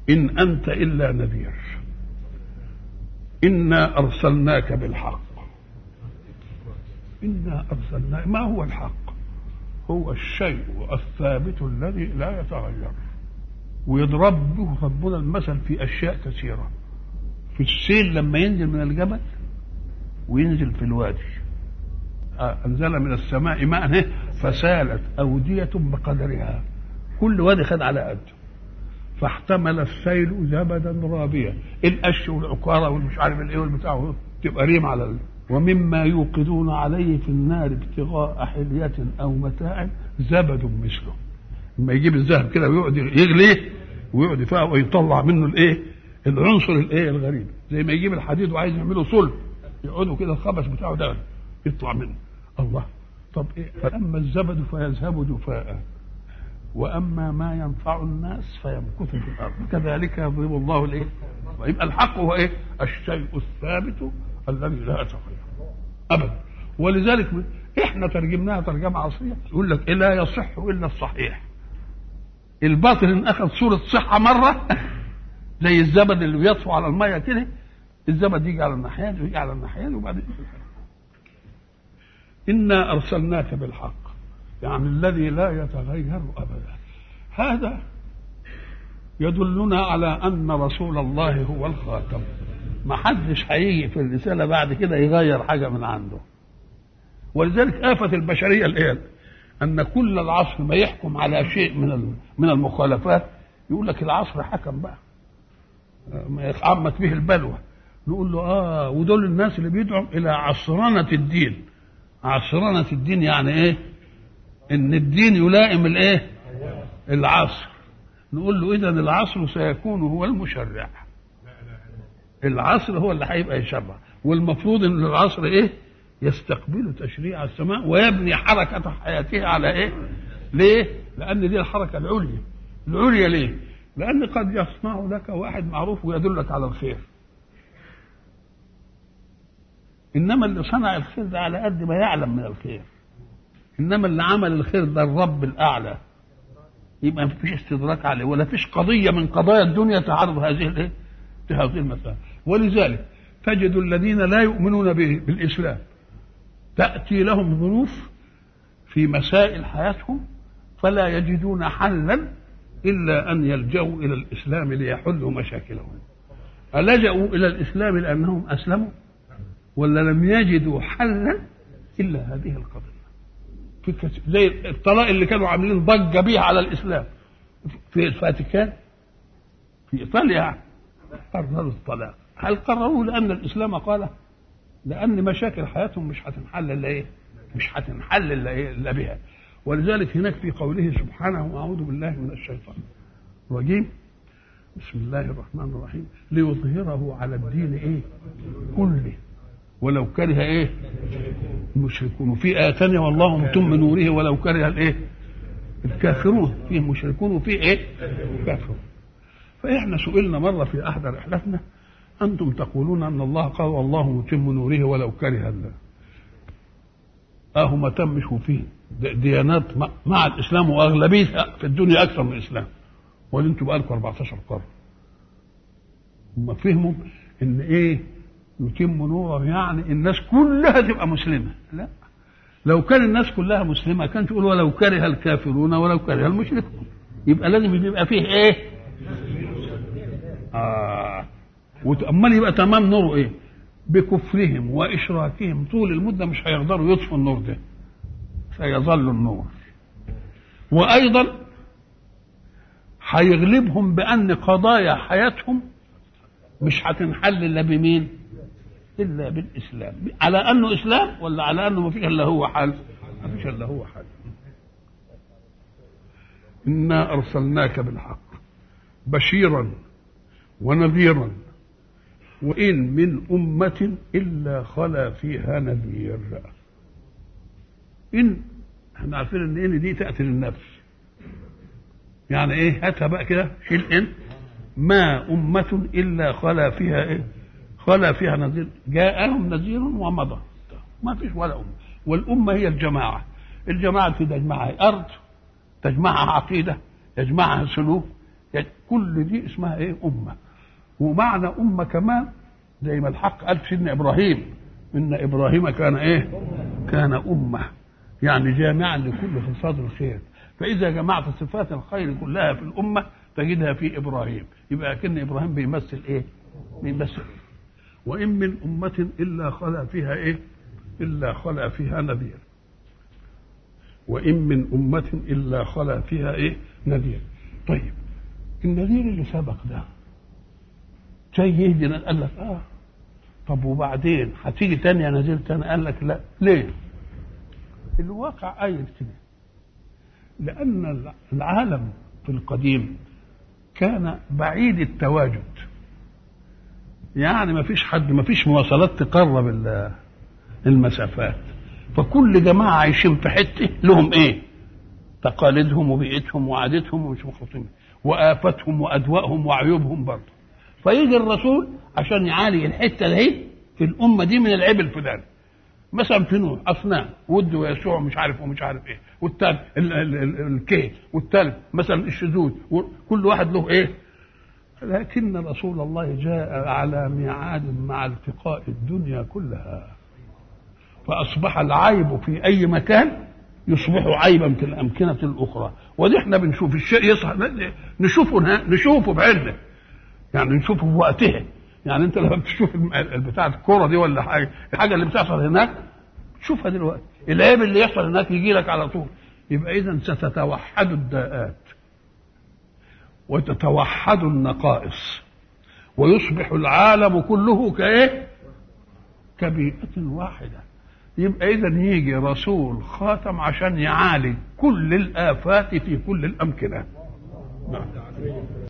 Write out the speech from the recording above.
إن أنت إلا نذير إنا أرسلناك بالحق إنا أرسلناك ما هو الحق هو الشيء الثابت الذي لا يتغير ويضرب به ربنا المثل في أشياء كثيرة في السيل لما ينزل من الجبل وينزل في الوادي أنزل من السماء ماء فسالت أودية بقدرها كل وادي خد على قده فاحتمل السيل زبدا رابيا القش والعكاره والمش عارف الايه والبتاع تبقى ريم على ال... ومما يوقدون عليه في النار ابتغاء حلية أو متاع زبد مثله لما يجيب الذهب كده ويقعد يغليه ويقعد يفاق ويطلع منه الايه العنصر الايه الغريب زي ما يجيب الحديد وعايز يعمله صلب يقعدوا كده الخبز بتاعه ده يطلع منه الله طب ايه فاما الزبد فيذهب جفاء واما ما ينفع الناس فيمكث في الارض كذلك يضرب الله الايه يبقى الحق هو ايه الشيء الثابت الذي لا يتغير ابدا ولذلك احنا ترجمناها ترجمه عصريه يقول لك لا يصح الا الصحيح الباطل ان اخذ صوره صحه مره زي الزبد اللي بيطفو على الميه كده الزبد يجي على الناحيه ويجي على الناحيه وبعدين انا ارسلناك بالحق يعني الذي لا يتغير ابدا هذا يدلنا على ان رسول الله هو الخاتم ما حدش هيجي في الرساله بعد كده يغير حاجه من عنده ولذلك آفة البشرية الآن أن كل العصر ما يحكم على شيء من من المخالفات يقول لك العصر حكم بقى ما يتعمت به البلوى نقول له اه ودول الناس اللي بيدعوا الى عصرنة الدين عصرنة الدين يعني ايه ان الدين يلائم الايه العصر نقول له اذا العصر سيكون هو المشرع العصر هو اللي هيبقى يشرع والمفروض ان العصر ايه يستقبل تشريع السماء ويبني حركة حياته على ايه ليه لان دي الحركة العليا العليا ليه لان قد يصنع لك واحد معروف ويدلك على الخير انما اللي صنع الخير ده على قد ما يعلم من الخير انما اللي عمل الخير ده الرب الاعلى يبقى ما فيش استدراك عليه ولا فيش قضيه من قضايا الدنيا تعرض هذه الايه هذه المسائل ولذلك تجد الذين لا يؤمنون به بالاسلام تاتي لهم ظروف في مسائل حياتهم فلا يجدون حلا الا ان يلجأوا الى الاسلام ليحلوا مشاكلهم ألجأوا إلى الإسلام لأنهم أسلموا ولا لم يجدوا حلا إلا هذه القضية في كت... زي الطلاق اللي كانوا عاملين ضجة بيها على الإسلام في الفاتيكان في إيطاليا يعني قرروا الطلاق هل قرروا لأن الإسلام قال لأن مشاكل حياتهم مش هتنحل إلا إيه مش هتنحل إلا إيه إلا بها ولذلك هناك في قوله سبحانه أعوذ بالله من الشيطان الرجيم بسم الله الرحمن الرحيم ليظهره على الدين ايه كله ولو كره ايه المشركون وفي آية ثانية والله متم نوره ولو كره الايه الكافرون فيه مشركون وفيه ايه كافرون فاحنا سئلنا مرة في احدى رحلتنا انتم تقولون ان الله قال والله متم نوره ولو كره الله اهو ما تمش وفيه ديانات مع الاسلام واغلبيتها في الدنيا اكثر من الاسلام ولا انتوا بقالكم 14 قرن هم فهموا ان ايه يتم نوره يعني الناس كلها تبقى مسلمه لا لو كان الناس كلها مسلمه كانت تقول ولو كره الكافرون ولو كره المشركون يبقى لازم يبقى فيه ايه آه امال يبقى تمام نوره ايه بكفرهم واشراكهم طول المده مش هيقدروا يطفوا النور ده سيظل النور وايضا هيغلبهم بان قضايا حياتهم مش هتنحل الا بمين؟ الا بالاسلام على انه اسلام ولا على انه ما فيش الا هو حل؟ ما فيش الا هو حل انا ارسلناك بالحق بشيرا ونذيرا وان من امه الا خلا فيها نذير ان احنا عارفين ان ان دي تاتي للنفس يعني ايه هاتها بقى كده شيل ان ما أمة إلا خلا فيها إيه؟ خلا فيها نذير جاءهم نذير ومضى ما فيش ولا أمة والأمة هي الجماعة الجماعة في تجمعها أرض تجمعها عقيدة يجمعها سلوك يعني كل دي اسمها ايه امه ومعنى امه كمان زي ما الحق قال في سيدنا ابراهيم ان ابراهيم كان ايه كان امه يعني جامعا لكل خصال الخير فاذا جمعت صفات الخير كلها في الامه تجدها في ابراهيم يبقى كان ابراهيم بيمثل ايه بيمثل إيه؟ وان من امه الا خلا فيها ايه الا خلا فيها نذير وان من امه الا خلا فيها ايه نذير طيب النذير اللي سبق ده جاي يهدي قال لك اه طب وبعدين هتيجي تاني يا نذير تاني قال لك لا ليه الواقع قايل كده لان العالم في القديم كان بعيد التواجد يعني ما فيش حد ما فيش مواصلات تقرب المسافات فكل جماعة عايشين في حتة لهم ايه تقاليدهم وبيئتهم وعادتهم ومش مخلطين وآفتهم وأدوائهم وعيوبهم برضه فيجي الرسول عشان يعالج الحتة دي في الأمة دي من العيب الفلاني مثلا في نوح أصنام ود ويسوع مش عارف ومش عارف ايه والتالت الكيه والتالت مثلا الشذوذ كل واحد له ايه لكن رسول الله جاء على ميعاد مع التقاء الدنيا كلها فأصبح العيب في أي مكان يصبح عيبا في الأمكنة الأخرى ودي احنا بنشوف الشيء يصح نشوفه نشوفه بعيننا يعني نشوفه في وقتها يعني انت لما بتشوف بتاع الكرة دي ولا حاجة الحاجة اللي بتحصل هناك تشوفها دلوقتي العيب اللي يحصل هناك يجي لك على طول يبقى إذا ستتوحد الداءات وتتوحد النقائص ويصبح العالم كله كايه كبيئة واحدة يبقى إذا يجي رسول خاتم عشان يعالج كل الآفات في كل الأمكنة نعم.